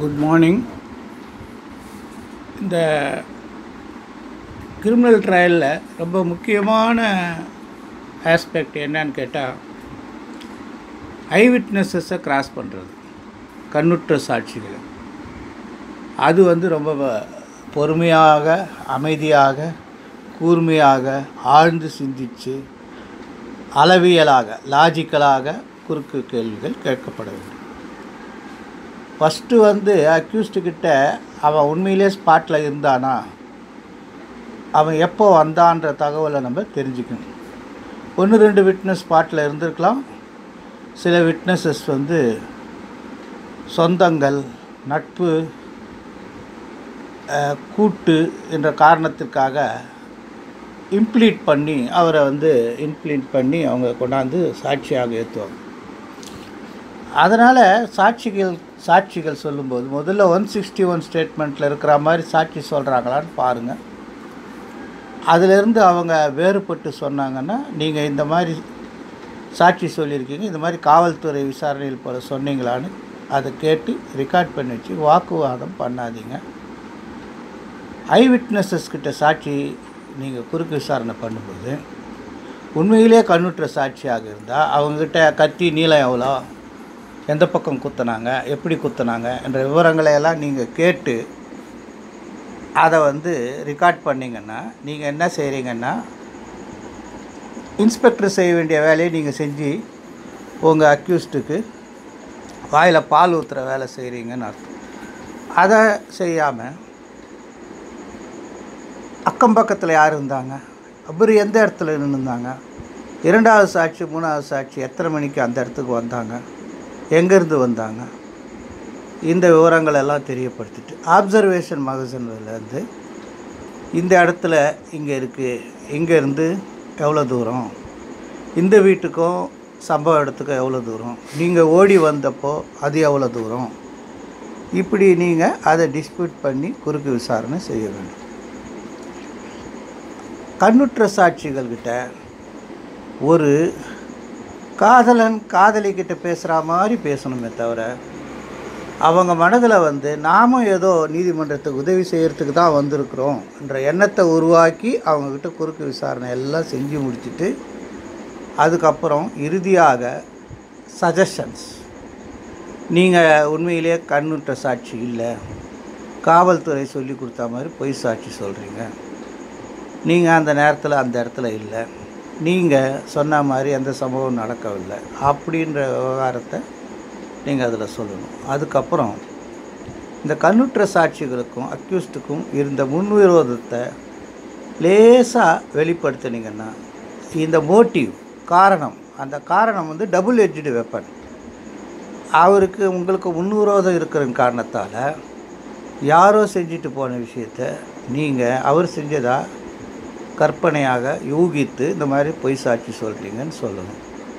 good morning இந்த criminal ட்ரையலில் ரொம்ப முக்கியமான ஆஸ்பெக்ட் என்னன்னு கேட்டால் ஐ விட்னஸஸை கிராஸ் பண்ணுறது கண்ணுற்ற சாட்சிகளை அது வந்து ரொம்ப வ- பொறுமையாக அமைதியாக கூர்மையாக ஆழ்ந்து சிந்தித்து அளவியலாக லாஜிக்கலாக குறுக்கு கேள்விகள் கேட்கப்பட வேண்டும் ஃபஸ்ட்டு வந்து அக்யூஸ்டு கிட்ட அவன் உண்மையிலே ஸ்பாட்டில் இருந்தானா அவன் எப்போ வந்தான்ற தகவலை நம்ம தெரிஞ்சுக்கணும் ஒன்று ரெண்டு விட்னஸ் ஸ்பாட்டில் இருந்திருக்கலாம் சில விட்னஸஸ் வந்து சொந்தங்கள் நட்பு அஹ், கூட்டு என்ற காரணத்திற்காக இம்ப்ளீட் பண்ணி அவரை வந்து இம்ப்ளீட் பண்ணி அவங்க கொண்டாந்து சாட்சியாக ஏற்றுவாங்க அதனால் சாட்சிகள் சாட்சிகள் சொல்லும்போது முதல்ல ஒன் சிக்ஸ்டி ஒன் ஸ்டேட்மெண்ட்டில் இருக்கிற மாதிரி சாட்சி சொல்கிறாங்களான்னு பாருங்கள் அதிலிருந்து அவங்க வேறுபட்டு சொன்னாங்கன்னா நீங்கள் இந்த மாதிரி சாட்சி சொல்லியிருக்கீங்க இந்த மாதிரி காவல்துறை விசாரணையில் போல சொன்னீங்களான்னு அதை கேட்டு ரெக்கார்ட் பண்ணி வச்சு வாக்குவாதம் பண்ணாதீங்க ஐ விட்னஸஸ் கிட்ட சாட்சி நீங்கள் குறுக்கு விசாரணை பண்ணும்போது உண்மையிலே கண்ணுற்ற சாட்சியாக இருந்தால் அவங்கக்கிட்ட கத்தி நீளம் எவ்வளோ எந்த பக்கம் குத்துனாங்க எப்படி குத்துனாங்க என்ற விவரங்களை எல்லாம் நீங்கள் கேட்டு அதை வந்து ரெக்கார்ட் பண்ணிங்கன்னா நீங்கள் என்ன செய்கிறீங்கன்னா இன்ஸ்பெக்டர் செய்ய வேண்டிய வேலையை நீங்கள் செஞ்சு உங்கள் அக்யூஸ்டுக்கு வாயில் பால் ஊற்றுற வேலை செய்கிறீங்கன்னு அர்த்தம் அதை செய்யாமல் அக்கம் பக்கத்தில் யார் இருந்தாங்க அப்புறம் எந்த இடத்துல நின்றுந்தாங்க இரண்டாவது சாட்சி மூணாவது சாட்சி எத்தனை மணிக்கு அந்த இடத்துக்கு வந்தாங்க எங்கேருந்து வந்தாங்க இந்த விவரங்கள் எல்லாம் தெரியப்படுத்திட்டு ஆப்சர்வேஷன் மகசன்லேருந்து இந்த இடத்துல இங்கே இருக்குது இங்கேருந்து எவ்வளோ தூரம் இந்த வீட்டுக்கும் சம்பவ இடத்துக்கும் எவ்வளோ தூரம் நீங்கள் ஓடி வந்தப்போ அது எவ்வளோ தூரம் இப்படி நீங்கள் அதை டிஸ்பியூட் பண்ணி குறுக்கு விசாரணை செய்ய வேண்டும் கண்ணுற்ற சாட்சிகள்கிட்ட ஒரு காதலன் காதலிக்கிட்ட பேசுகிற மாதிரி பேசணுமே தவிர அவங்க மனதில் வந்து நாமும் ஏதோ நீதிமன்றத்துக்கு உதவி செய்கிறதுக்கு தான் வந்திருக்கிறோம் என்ற எண்ணத்தை உருவாக்கி அவங்கக்கிட்ட குறுக்கு விசாரணை எல்லாம் செஞ்சு முடிச்சுட்டு அதுக்கப்புறம் இறுதியாக சஜஷன்ஸ் நீங்கள் உண்மையிலேயே கண்ணுற்ற சாட்சி இல்லை காவல்துறை சொல்லி கொடுத்த மாதிரி பொய் சாட்சி சொல்கிறீங்க நீங்கள் அந்த நேரத்தில் அந்த இடத்துல இல்லை நீங்கள் சொன்ன மாதிரி எந்த சம்பவம் நடக்கவில்லை அப்படின்ற விவகாரத்தை நீங்கள் அதில் சொல்லணும் அதுக்கப்புறம் இந்த கண்ணுற்ற சாட்சிகளுக்கும் அக்யூஸ்டுக்கும் இருந்த முன்விரோதத்தை லேசாக வெளிப்படுத்தினீங்கன்னா இந்த மோட்டிவ் காரணம் அந்த காரணம் வந்து டபுள் எட்ஜ்டு வெப்பன் அவருக்கு உங்களுக்கு முன்விரோதம் இருக்கிற காரணத்தால் யாரோ செஞ்சுட்டு போன விஷயத்த நீங்கள் அவர் செஞ்சதா கற்பனையாக யூகித்து இந்த மாதிரி பொய் சாட்சி சொல்கிறீங்கன்னு சொல்லணும்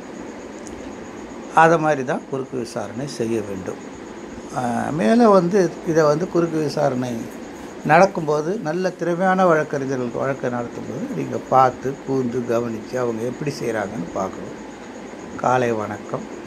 அதை மாதிரி தான் குறுக்கு விசாரணை செய்ய வேண்டும் ஆஹ் மேலே வந்து இதை வந்து குறுக்கு விசாரணை நடக்கும்போது நல்ல திறமையான வழக்கறிஞர்கள் வழக்கை நடத்தும்போது நீங்கள் பார்த்து கூர்ந்து கவனித்து அவங்க எப்படி செய்கிறாங்கன்னு பார்க்கணும் காலை வணக்கம்